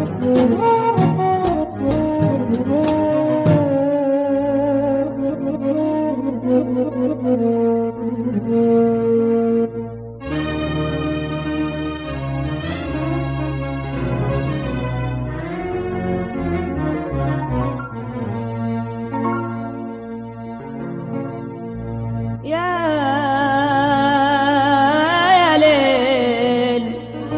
يا يا ليل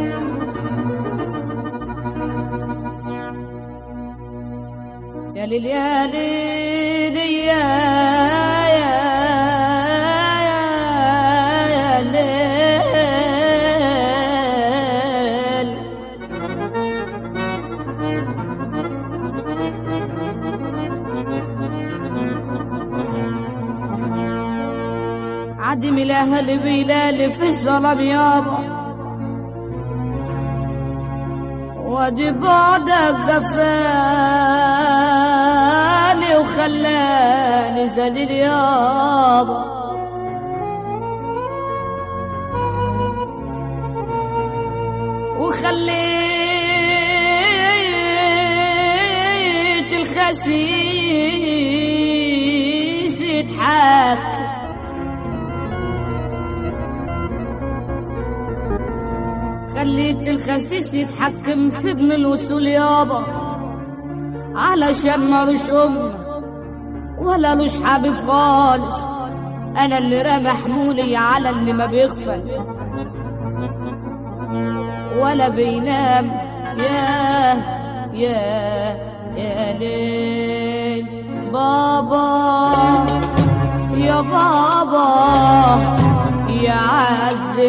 يا ليل يا ليل يا يا يا ليل عدم الاهل بلال في الظلم يابا وادي بعدك غفالي وخلاني ذليل يابا وخليت الخسيس يضحك خليت الخسيس يتحكم في ابن الوصول يابا علشان مالوش أم ولا لوش حبيب خالص أنا اللي رمى حمولي على اللي ما بيغفل ولا بينام يا يا يا ليل بابا يا بابا يا عز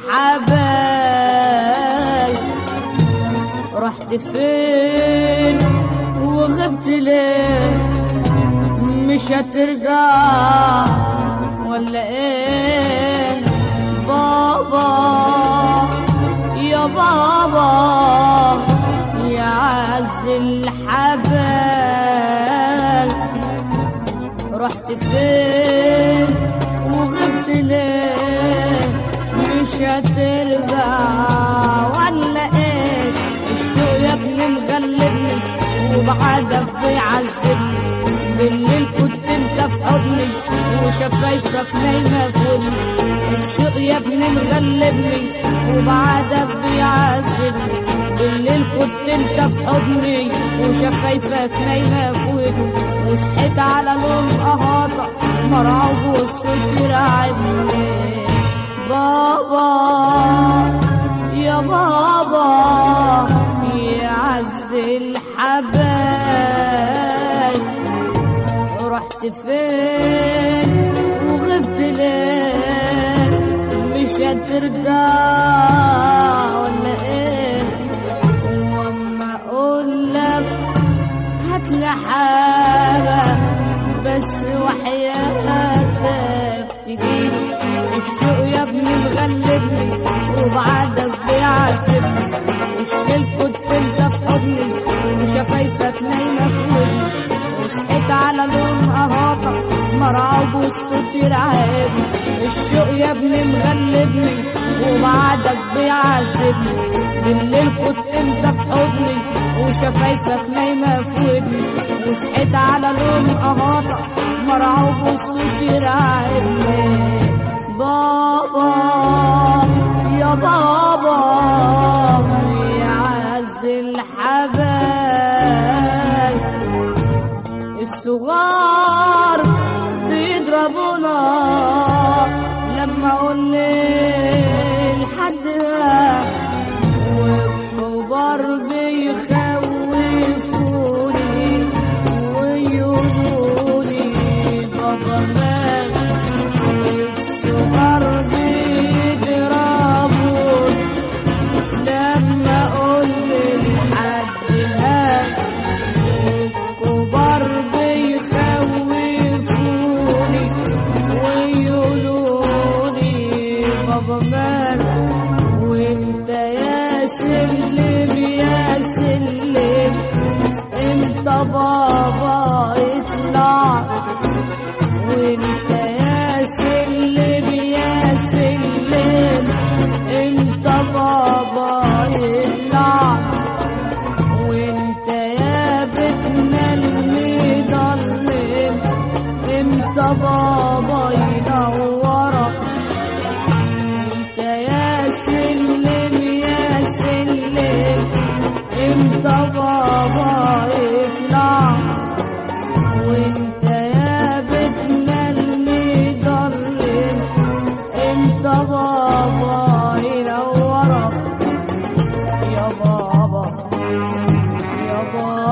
الحبايب رحت فين وغبت ليه مش هترجع ولا ايه بابا يا بابا يا عز الحبايب رحت فين وغبت ليه مش هترجع ولا ايه السوق يا ابني مغلبني وبعدك بيعذبني بالليل كنت انت في حضني وشفايفك نايمة في ودني السوق يا ابني مغلبني وبعدك بيعذبني بالليل كنت انت في حضني وشفايفك نايمة في ودني وصحيت على لون قهاطة مرعوب والصوت يرعبني بابا يا بابا يا عز الحبايب رحت فين وغبت ليه مش هترجع ولا ايه واما اقول لك هاتلي حاجة بس وحياتك تجيب السوق يا ابني مغلبني وبعدك بيعذبني مشكلة كنت انت في حضني وشفايفك نايمة في ودني وصحيت على لون قهاطة مرعوب والصوت يرعبني الشوق يا ابني مغلبني وبعدك بيعذبني بالليل كنت انت في حضني وشفايفك نايمة في ودني وصحيت على لون قهاطة مرعوب والصوت يرعبني بابا يا بابا يا عز الحبايب الصغار بيضربونا لما اقول لحد والكبار بيخوفوني ويقولولي بابا مات الصغار بيضربوني لما اقول لحد هات الكبار بيخوفوني ويقولولي بابا مات وانت يا سلم يا سلم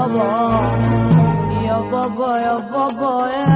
بابا يا بابا يا بابا يا